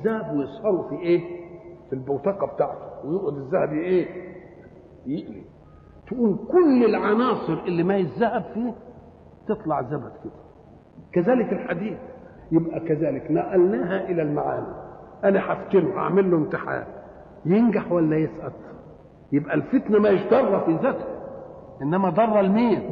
الذهب ويصهروا في ايه في البوتقه بتاعته ويقعد الذهب ايه يقلي تقوم كل العناصر اللي ما الذهب فيه تطلع زبد كده كذلك الحديد يبقى كذلك نقلناها الى المعاني انا هفتنه هعمل له امتحان ينجح ولا يسقط يبقى الفتنه ما ضره في ذاتها انما ضره لمين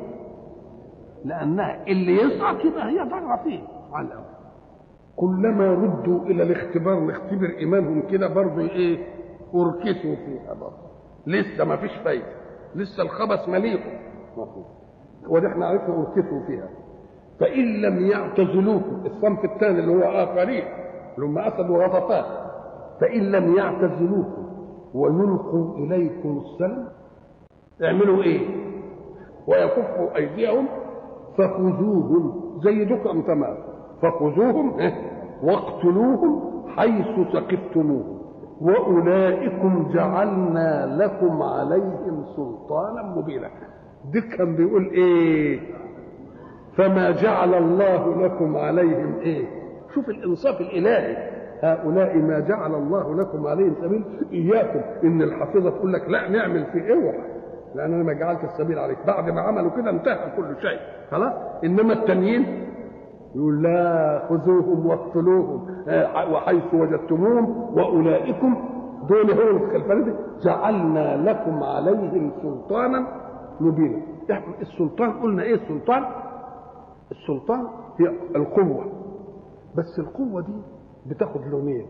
لانها اللي يسقط يبقى هي ضاره فيه على الاول كلما ردوا الى الاختبار نختبر ايمانهم كده برضه ايه اركسوا فيها برضه لسه ما فيش فايده لسه الخبث مليء ودي احنا عرفنا اركسوا فيها فان لم يعتزلوكم الصنف الثاني اللي هو اخرين اللي هم اسد وغطفان فان لم يعتزلوكم ويلقوا اليكم السلم اعملوا ايه ويكفوا ايديهم فخذوهم زي دكم تمام فخذوهم واقتلوهم حيث ثقفتموهم واولئكم جعلنا لكم عليهم سلطانا مبينا ده كان بيقول ايه فما جعل الله لكم عليهم ايه شوف الانصاف الالهي هؤلاء ما جعل الله لكم عليهم سبيل اياكم ان الحافظه تقول لك لا نعمل في اوعى لان انا ما جعلت السبيل عليك بعد ما عملوا كده انتهى كل شيء خلاص انما التانيين يقول لا خذوهم واقتلوهم وحيث وجدتموهم واولئكم دول هم الفرد جعلنا لكم عليهم سلطانا مبينا السلطان قلنا ايه السلطان السلطان هي القوه بس القوه دي بتاخد لونين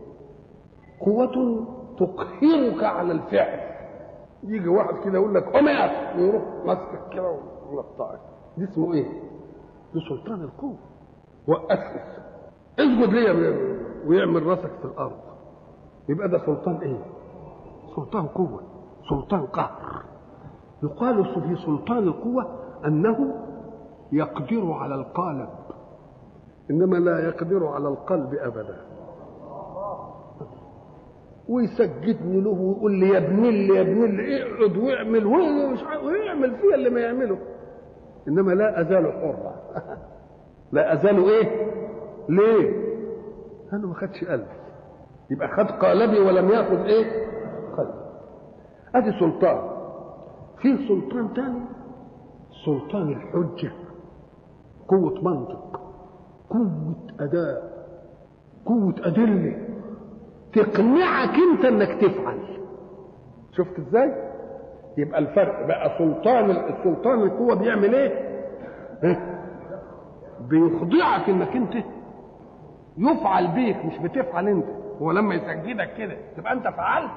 قوة تقهرك على الفعل يجي واحد كده يقول لك قوم اقف ويروح ماسكك كده ومقطعك دي اسمه ايه؟ دي سلطان القوة وقفك اسجد ليا ويعمل راسك في الارض يبقى ده سلطان ايه؟ سلطان قوة سلطان قهر يقال في سلطان القوة انه يقدر على القالب انما لا يقدر على القلب ابدا ويسجدني له ويقول لي يا ابن اللي يا ابن اللي اقعد واعمل ومش ويعمل فيها اللي ما يعمله انما لا ازال حرا لا ازال ايه ليه انا ما خدش قلبي يبقى خد قالبي ولم ياخذ ايه قلبي ادي سلطان في سلطان تاني سلطان الحجه قوه منطق قوه اداء قوه ادله تقنعك انت انك تفعل شفت ازاي يبقى الفرق بقى سلطان السلطان القوه بيعمل ايه بيخضعك انك انت يفعل بيك مش بتفعل انت هو لما يسجدك كده تبقى انت فعلت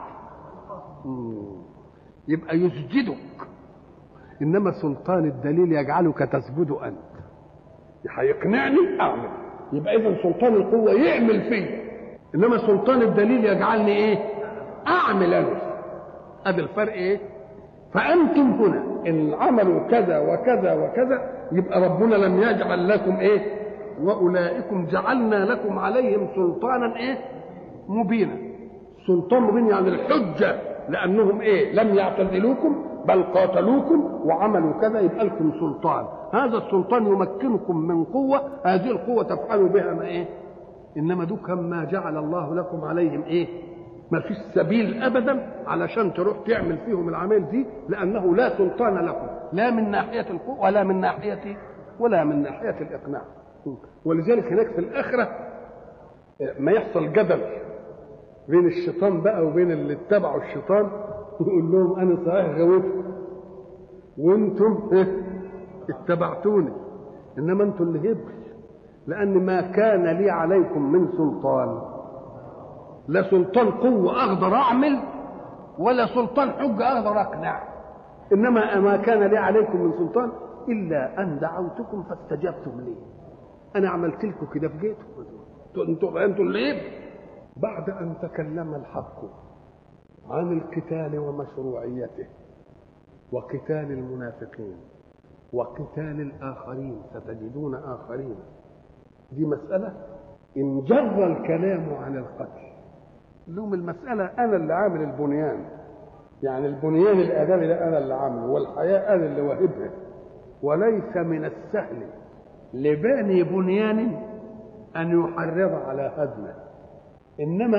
يبقى يسجدك انما سلطان الدليل يجعلك تسجد انت هيقنعني اعمل يبقى اذا سلطان القوه يعمل فيه انما سلطان الدليل يجعلني ايه اعمل انا ادي الفرق ايه فانتم هنا ان عملوا كذا وكذا وكذا يبقى ربنا لم يجعل لكم ايه واولئكم جعلنا لكم عليهم سلطانا ايه مبينا سلطان مبين يعني الحجه لانهم ايه لم يعتزلوكم بل قاتلوكم وعملوا كذا يبقى لكم سلطان هذا السلطان يمكنكم من قوه هذه القوه تفعلوا بها ما ايه انما دوك ما جعل الله لكم عليهم ايه ما فيش سبيل ابدا علشان تروح تعمل فيهم العمل دي لانه لا سلطان لكم لا من ناحيه القوه ولا من ناحيه ولا من ناحيه الاقناع ولذلك هناك في الاخره ما يحصل جدل بين الشيطان بقى وبين اللي اتبعوا الشيطان يقول لهم انا صحيح غويتكم وانتم اتبعتوني انما انتم اللي هبل لأن ما كان لي عليكم من سلطان لا سلطان قوة أقدر أعمل ولا سلطان حجة أقدر أقنع إنما ما كان لي عليكم من سلطان إلا أن دعوتكم فاستجبتم لي أنا عملت لكم كده في جيتكم أنتم أنتم اللي بعد أن تكلم الحق عن القتال ومشروعيته وقتال المنافقين وقتال الآخرين ستجدون آخرين دي مسألة إن جر الكلام عن القتل لهم المسألة أنا اللي عامل البنيان يعني البنيان الآدمي ده أنا اللي عامله والحياة أنا اللي واهبها وليس من السهل لباني بنيان أن يحرض على هدمه إنما